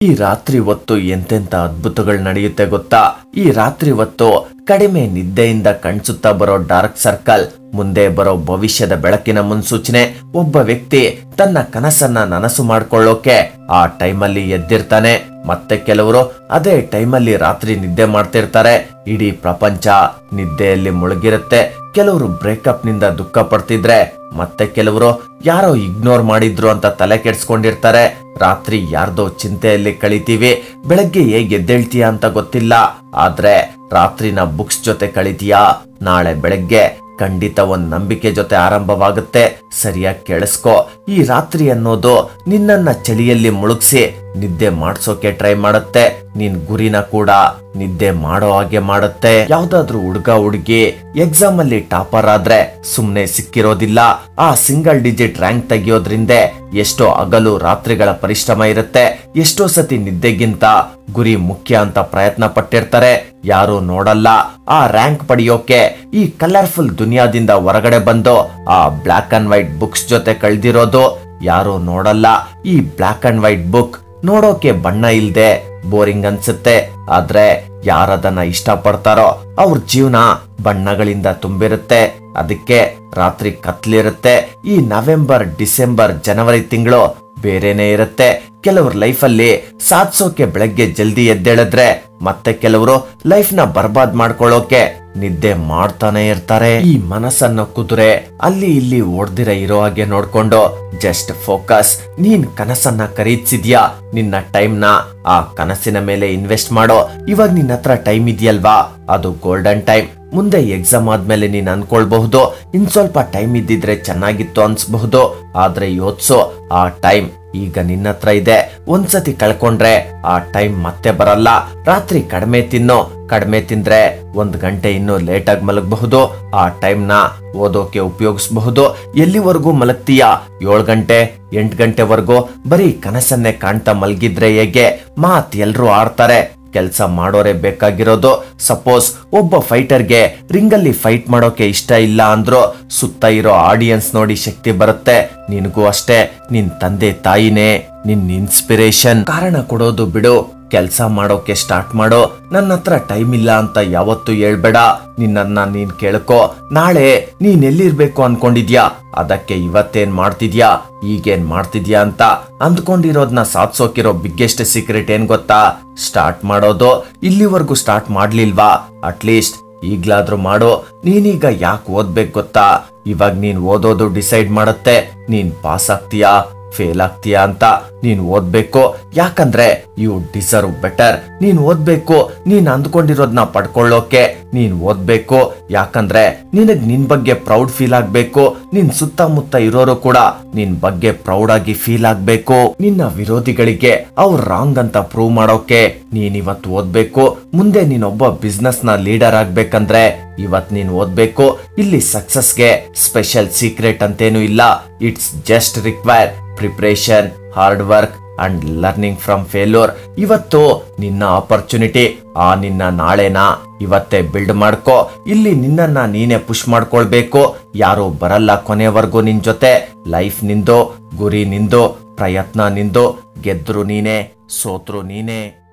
ಈ ರಾತ್ರಿ ಹೊತ್ತು ಎಂತೆಂತ ಅದ್ಭುತಗಳು ನಡೆಯುತ್ತೆ ಗೊತ್ತಾ ಈ ರಾತ್ರಿ ಹೊತ್ತು ಕಡಿಮೆ ನಿದ್ದೆಯಿಂದ ಕಣ್ಸುತ್ತಾ ಬರೋ ಡಾರ್ಕ್ ಸರ್ಕಲ್ ಮುಂದೆ ಬರೋ ಭವಿಷ್ಯದ ಬೆಳಕಿನ ಮುನ್ಸೂಚನೆ ಒಬ್ಬ ವ್ಯಕ್ತಿ ತನ್ನ ಕನಸನ್ನ ನನಸು ಮಾಡ್ಕೊಳ್ಳೋಕೆ ಆ ಟೈಮಲ್ಲಿ ಎದ್ದಿರ್ತಾನೆ ಮತ್ತೆ ಕೆಲವರು ಅದೇ ಟೈಮಲ್ಲಿ ರಾತ್ರಿ ನಿದ್ದೆ ಮಾಡ್ತಿರ್ತಾರೆ ಇಡೀ ಪ್ರಪಂಚ ನಿದ್ದೆಯಲ್ಲಿ ಮುಳುಗಿರುತ್ತೆ ಕೆಲವರು ಬ್ರೇಕಪ್ ನಿಂದ ದುಃಖ ಪಡ್ತಿದ್ರೆ ಮತ್ತೆ ಕೆಲವರು ಯಾರೋ ಇಗ್ನೋರ್ ಮಾಡಿದ್ರು ಅಂತ ತಲೆ ಕೆಡ್ಸ್ಕೊಂಡಿರ್ತಾರೆ ರಾತ್ರಿ ಯಾರ್ದೋ ಚಿಂತೆಯಲ್ಲಿ ಕಳಿತೀವಿ ಬೆಳಗ್ಗೆ ಹೇಗೆ ಎದ್ದೇಳ್ತೀಯ ಅಂತ ಗೊತ್ತಿಲ್ಲ ಆದ್ರೆ ರಾತ್ರಿನ ಬುಕ್ಸ್ ಜೊತೆ ಕಳಿತೀಯಾ ನಾಳೆ ಬೆಳಗ್ಗೆ ಖಂಡಿತ ಒಂದ್ ನಂಬಿಕೆ ಜೊತೆ ಆರಂಭವಾಗುತ್ತೆ ಸರಿಯಾಗಿ ಕೇಳಿಸ್ಕೊ ಈ ರಾತ್ರಿ ಅನ್ನೋದು ನಿನ್ನನ್ನ ಚಳಿಯಲ್ಲಿ ಮುಳುಗ್ಸಿ ನಿದ್ದೆ ಮಾಡ್ಸೋಕೆ ಟ್ರೈ ಮಾಡುತ್ತೆ ನಿನ್ ಗುರಿನ ಕೂಡ ನಿದ್ದೆ ಮಾಡೋ ಹಾಗೆ ಮಾಡುತ್ತೆ ಯಾವ್ದಾದ್ರು ಹುಡುಗ ಹುಡುಗಿ ಎಕ್ಸಾಮ್ ಅಲ್ಲಿ ಟಾಪರ್ ಆದ್ರೆ ಸುಮ್ನೆ ಸಿಕ್ಕಿರೋದಿಲ್ಲ ಆ ಸಿಂಗಲ್ ಡಿಜಿಟ್ ರ್ಯಾಂಕ್ ತೆಗಿಯೋದ್ರಿಂದ ಎಷ್ಟೋ ಹಗಲು ರಾತ್ರಿಗಳ ಪರಿಶ್ರಮ ಇರುತ್ತೆ ಎಷ್ಟೋ ಸತಿ ನಿದ್ದೆಗಿಂತ ಗುರಿ ಮುಖ್ಯ ಅಂತ ಪ್ರಯತ್ನ ಪಟ್ಟಿರ್ತಾರೆ ಯಾರು ನೋಡಲ್ಲ ಆ ರ್ಯಾಂಕ್ ಪಡೆಯೋಕೆ ಈ ಕಲರ್ಫುಲ್ ದುನಿಯಾದಿಂದ ಹೊರಗಡೆ ಬಂದು ಆ ಬ್ಲಾಕ್ ಅಂಡ್ ವೈಟ್ ಬುಕ್ಸ್ ಜೊತೆ ಕಳ್ದಿರೋದು ಯಾರು ನೋಡಲ್ಲ ಈ ಬ್ಲಾಕ್ ಅಂಡ್ ವೈಟ್ ಬುಕ್ ನೋಡೋಕೆ ಬಣ್ಣ ಇಲ್ದೆ ಬೋರಿಂಗ್ ಅನ್ಸುತ್ತೆ ಆದ್ರೆ ಯಾರದನ್ನ ಇಷ್ಟಪಡ್ತಾರೋ ಅವ್ರ ಜೀವನ ಬಣ್ಣಗಳಿಂದ ತುಂಬಿರುತ್ತೆ ಅದಕ್ಕೆ ರಾತ್ರಿ ಕತ್ಲಿರುತ್ತೆ ಈ ನವೆಂಬರ್ ಡಿಸೆಂಬರ್ ಜನವರಿ ತಿಂಗಳು ಬೇರೆನೆ ಇರುತ್ತೆ ಕೆಲವ್ರ ಲೈಫಲ್ಲಿ ಸಾಧಿಸೋಕೆ ಬೆಳಗ್ಗೆ ಜಲ್ದಿ ಎದ್ದೇಳಿದ್ರೆ ಮತ್ತೆ ಕೆಲವರು ಲೈಫ್ ನ ಬರ್ಬಾದ್ ಮಾಡ್ಕೊಳ್ಳೋಕೆ ನಿದ್ದೆ ಮಾಡ್ತಾನೆ ಇರ್ತಾರೆ ಈ ಮನಸ್ಸನ್ನ ಕುದುರೆ ಅಲ್ಲಿ ಇಲ್ಲಿ ಓಡ್ದಿರ ಇರೋ ಹಾಗೆ ನೋಡ್ಕೊಂಡು ಜಸ್ಟ್ ಫೋಕಸ್ ನೀನ್ ಕನಸನ್ನ ಖರೀದಿಸಿದ್ಯಾ ನಿನ್ನ ಟೈಮ್ ನ ಆ ಕನಸಿನ ಮೇಲೆ ಇನ್ವೆಸ್ಟ್ ಮಾಡೋ ಇವಾಗ ನಿನ್ನ ಹತ್ರ ಟೈಮ್ ಇದೆಯಲ್ವಾ ಅದು ಗೋಲ್ಡನ್ ಟೈಮ್ ಮುಂದೆ ಎಕ್ಸಾಮ್ ಆದ್ಮೇಲೆ ನೀನ್ ಅನ್ಕೊಳ್ಬಹುದು ಇನ್ ಸ್ವಲ್ಪ ಟೈಮ್ ಇದ್ದಿದ್ರೆ ಚೆನ್ನಾಗಿತ್ತು ಅನ್ಸ್ಬಹುದು ಆದ್ರೆ ಯೋಚ್ಸು ಆ ಟೈಮ್ ಈಗ ನಿನ್ನ ಹತ್ರ ಇದೆ ಒಂದ್ಸತಿ ಕಳ್ಕೊಂಡ್ರೆ ಆ ಟೈಮ್ ಮತ್ತೆ ಬರಲ್ಲ ರಾತ್ರಿ ಕಡಿಮೆ ತಿನ್ನು ಕಡಿಮೆ ತಿಂದ್ರೆ ಒಂದ್ ಗಂಟೆ ಇನ್ನು ಲೇಟ್ ಆಗಿ ಮಲಗಬಹುದು ಆ ಟೈಮ್ ನ ಓದೋಕೆ ಉಪಯೋಗಿಸಬಹುದು ಎಲ್ಲಿವರೆಗೂ ಮಲಗ್ತೀಯಾ ಏಳು ಗಂಟೆ ಎಂಟು ಗಂಟೆವರೆಗೂ ಬರೀ ಕನಸನ್ನೇ ಕಾಣ್ತಾ ಮಲಗಿದ್ರೆ ಹೇಗೆ ಮಾತ್ ಎಲ್ರೂ ಆಡ್ತಾರೆ ಕೆಲಸ ಮಾಡೋರೆ ಬೇಕಾಗಿರೋದು ಸಪೋಸ್ ಒಬ್ಬ ಫೈಟರ್ಗೆ ರಿಂಗಲ್ಲಿ ಫೈಟ್ ಮಾಡೋಕೆ ಇಷ್ಟ ಇಲ್ಲ ಅಂದ್ರೂ ಸುತ್ತ ಇರೋ ಆಡಿಯನ್ಸ್ ನೋಡಿ ಶಕ್ತಿ ಬರುತ್ತೆ ನಿನಗೂ ಅಷ್ಟೇ ನಿನ್ ತಂದೆ ತಾಯಿನೇ ನಿನ್ ಇನ್ಸ್ಪಿರೇಷನ್ ಕಾರಣ ಕೊಡೋದು ಬಿಡು ಕೆಲಸ ಮಾಡೋಕೆ ಸ್ಟಾರ್ಟ್ ಮಾಡೋ ನನ್ನ ಹತ್ರ ಟೈಮ್ ಇಲ್ಲ ಅಂತ ಯಾವತ್ತು ಹೇಳ್ಬೇಡ ನಿನ್ನನ್ನ ನೀನ್ ಕೇಳ್ಕೊ ನಾಳೆ ನೀನ್ ಎಲ್ಲಿರ್ಬೇಕು ಅನ್ಕೊಂಡಿದ್ಯಾ ಅದಕ್ಕೆ ಇವತ್ತೇನ್ ಮಾಡ್ತಿದ್ಯಾ ಈಗೇನ್ ಮಾಡ್ತಿದ್ಯಾ ಅಂತ ಅಂದ್ಕೊಂಡಿರೋದ್ನ ಸಾಧ್ಸೋಕಿರೋ ಬಿಗ್ಗೆಸ್ಟ್ ಸೀಕ್ರೆಟ್ ಏನ್ ಗೊತ್ತಾ ಸ್ಟಾರ್ಟ್ ಮಾಡೋದು ಇಲ್ಲಿವರೆಗೂ ಸ್ಟಾರ್ಟ್ ಮಾಡ್ಲಿಲ್ವಾ ಅಟ್ಲೀಸ್ಟ್ ಈಗ್ಲಾದ್ರೂ ಮಾಡು ನೀನೀಗ ಯಾಕೆ ಓದ್ಬೇಕು ಗೊತ್ತಾ ಇವಾಗ ನೀನ್ ಓದೋದು ಡಿಸೈಡ್ ಮಾಡುತ್ತೆ ನೀನ್ ಪಾಸ್ ಆಗ್ತೀಯಾ ಫೇಲ್ ಆಗ್ತೀಯಾ ಅಂತ ನೀನ್ ಓದ್ಬೇಕು ಯಾಕಂದ್ರೆ ಯು ಡಿಸರ್ವ್ ಬೆಟರ್ ನೀನ್ ಓದ್ಬೇಕು ನೀನ್ ಅಂದ್ಕೊಂಡಿರೋದ್ನ ಪಡ್ಕೊಳ್ಳೋಕೆ ನೀನ್ ಓದ್ಬೇಕು ಯಾಕಂದ್ರೆ ನಿನಗ್ ನಿನ್ ಬಗ್ಗೆ ಪ್ರೌಡ್ ಫೀಲ್ ಆಗ್ಬೇಕು ನಿನ್ ಸುತ್ತಮುತ್ತ ಇರೋರು ಕೂಡ ನಿನ್ ಬಗ್ಗೆ ಪ್ರೌಡ್ ಆಗಿ ಫೀಲ್ ಆಗ್ಬೇಕು ನಿನ್ನ ವಿರೋಧಿಗಳಿಗೆ ಅವ್ರ ರಾಂಗ್ ಅಂತ ಪ್ರೂವ್ ಮಾಡೋಕೆ ನೀನ್ ಇವತ್ತು ಓದ್ಬೇಕು ಮುಂದೆ ನೀನೊಬ್ಬ ಬಿಸ್ನೆಸ್ ನ ಲೀಡರ್ ಆಗ್ಬೇಕಂದ್ರೆ ಇವತ್ ನೀನ್ ಓದ್ಬೇಕು ಇಲ್ಲಿ ಸಕ್ಸಸ್ಗೆ ಸ್ಪೆಷಲ್ ಸೀಕ್ರೆಟ್ ಅಂತೇನು ಇಲ್ಲ it's just require preparation hard work and learning from failure ಇವತ್ತು ನಿನ್ನ ಆಪರ್ಚುನಿಟಿ ಆ ನಿನ್ನ ನಾಳೆನ ಇವತ್ತೇ ಬಿಲ್ಡ್ ಮಾಡ್ಕೋ ಇಲ್ಲಿ ನಿನ್ನನ್ನ ನೀನೇ ಪುಷ್ ಮಾಡ್ಕೊಳ್ಬೇಕು ಯಾರು ಬರಲ್ಲ ಕೊನೆವರೆಗೂ ನಿನ್ ಜೊತೆ ಲೈಫ್ ನಿಂದು ಗುರಿ ನಿಂದು ಪ್ರಯತ್ನ ನಿಂದು ಗೆದ್ರು ನೀನೇ ಸೋತ್ರು ನೀನೇ